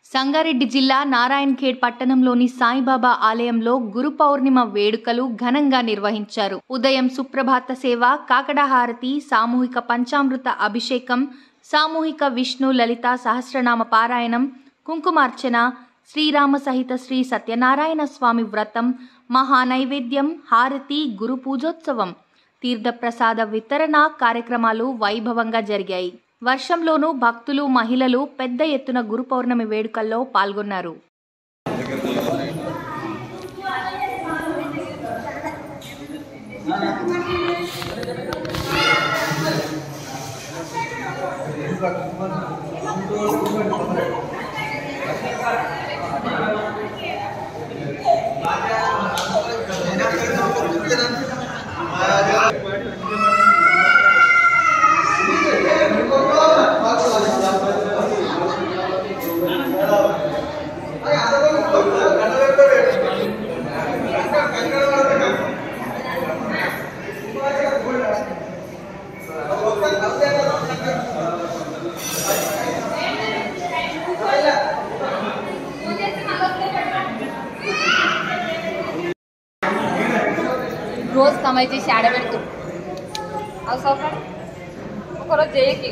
సంగారెడ్డి జిల్లా నారాయణఖేడ్ పట్టణంలోని సాయిబాబా ఆలయంలో గురు పౌర్ణిమ వేడుకలు ఘనంగా నిర్వహించారు ఉదయం సుప్రభాత సేవ కాకడహారతి సామూహిక పంచామృత అభిషేకం సామూహిక విష్ణు లలిత సహస్రనామ పారాయణం కుంకుమార్చన శ్రీరామ సహిత శ్రీ సత్యనారాయణ స్వామి వ్రతం మహానైవేద్యం హారతి గురు పూజోత్సవం తీర్థప్రసాద వితరణ కార్యక్రమాలు వైభవంగా జరిగాయి వర్షంలోనూ భక్తులు మహిళలు పెద్ద ఎత్తున గురు పౌర్ణమి వేడుకల్లో పాల్గొన్నారు रोज कमायची शाळा भेटतो अहो सावकार खरंच जे की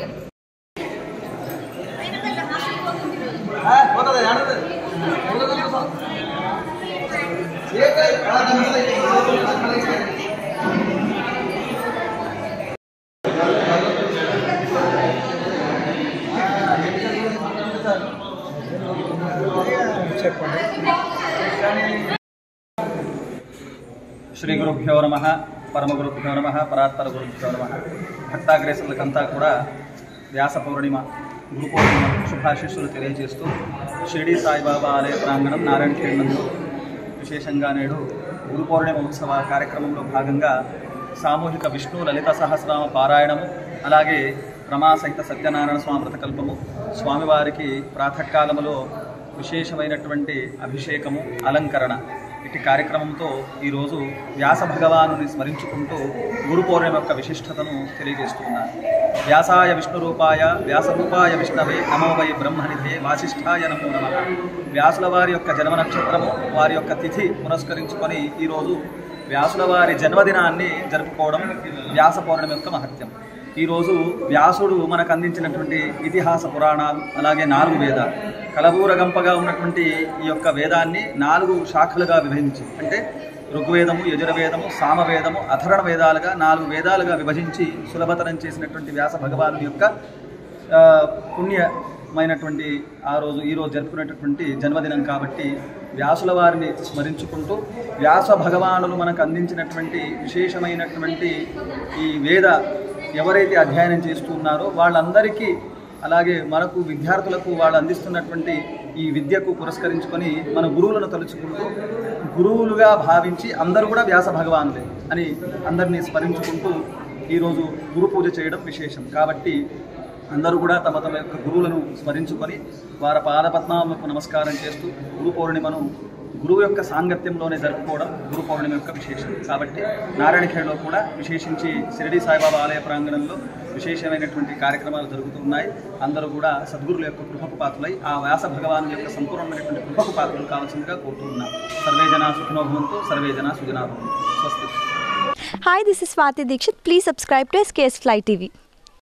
శ్రీ గురుభ్యో నమ పరమ గురుభ్యో నమ పరాత్పర గురుభ్యో నమ భక్తాగ్రేసులకంతా కూడా వ్యాస పౌర్ణిమ గురు పౌర్ణిమ శుభాశిస్సులు తెలియజేస్తూ షిరిడి సాయిబాబా ఆలయ ప్రాంగణం నారాయణ కిరణంలో విశేషంగా నేడు గురు పౌర్ణిమ ఉత్సవ కార్యక్రమంలో భాగంగా సామూహిక విష్ణు లలిత సహస్రనామ పారాయణము అలాగే రమాసహిత సత్యనారాయణ స్వామి వ్రతకల్పము స్వామివారికి ప్రాతకాలములో విశేషమైనటువంటి అభిషేకము అలంకరణ ఇటు కార్యక్రమంతో ఈరోజు వ్యాస భగవానుని స్మరించుకుంటూ గురు పౌర్ణిమ యొక్క విశిష్టతను తెలియజేస్తున్నారు వ్యాసాయ విష్ణు రూపాయ వ్యాసరూపాయ విష్ణవే నమో వై బ్రహ్మనిధే వాసిష్ఠాయ నమో నమ వ్యాసుల వారి యొక్క జన్మ నక్షత్రము వారి యొక్క తిథి పురస్కరించుకొని ఈరోజు వ్యాసుల వారి జన్మదినాన్ని జరుపుకోవడం వ్యాస పౌర్ణమి యొక్క మహత్యం ఈరోజు వ్యాసుడు మనకు అందించినటువంటి ఇతిహాస పురాణాలు అలాగే నాలుగు వేదాలు కలబూరగంపగా ఉన్నటువంటి ఈ యొక్క వేదాన్ని నాలుగు శాఖలుగా విభజించి అంటే ఋగ్వేదము యజుర్వేదము సామవేదము అథర్ణ వేదాలుగా నాలుగు వేదాలుగా విభజించి సులభతరం చేసినటువంటి వ్యాస భగవాను యొక్క ఆ, పుణ్యమైనటువంటి ఆ రోజు ఈ రోజు జరుపుకునేటటువంటి జన్మదినం కాబట్టి వ్యాసుల వారిని స్మరించుకుంటూ వ్యాస భగవానులు మనకు అందించినటువంటి విశేషమైనటువంటి ఈ వేద ఎవరైతే అధ్యయనం చేస్తున్నారో వాళ్ళందరికీ అలాగే మనకు విద్యార్థులకు వాళ్ళు అందిస్తున్నటువంటి ఈ విద్యకు పురస్కరించుకొని మన గురువులను తలుచుకుంటూ గురువులుగా భావించి అందరూ కూడా వ్యాస భగవానులే అని అందరినీ స్మరించుకుంటూ ఈరోజు గురు పూజ చేయడం విశేషం కాబట్టి అందరూ కూడా తమ తమ యొక్క గురువులను స్మరించుకొని వారి పాదపద్మాలకు నమస్కారం చేస్తూ గురు పౌర్ణిమను గురువు యొక్క సాంగత్యంలోనే జరుపుకోవడం గురు పౌర్ణిమ యొక్క విశేషం కాబట్టి నారాయణఖేడ్లో కూడా విశేషించి షిరిడి సాయిబాబా ఆలయ ప్రాంగణంలో విశేషమైనటువంటి కార్యక్రమాలు జరుగుతున్నాయి అందరూ కూడా సద్గురుల యొక్క కృపకు పాత్రలై ఆ వ్యాస భగవాను యొక్క సంపూర్ణమైనటువంటి కృపకు పాత్రలు కావాల్సిందిగా కోరుతున్నాం సర్వే జనా సుఖినో భవంతు సర్వే జనా సుజనా భవంతు స్వస్తి Hi, this is Swati Dikshit. Please subscribe to SKS Fly TV.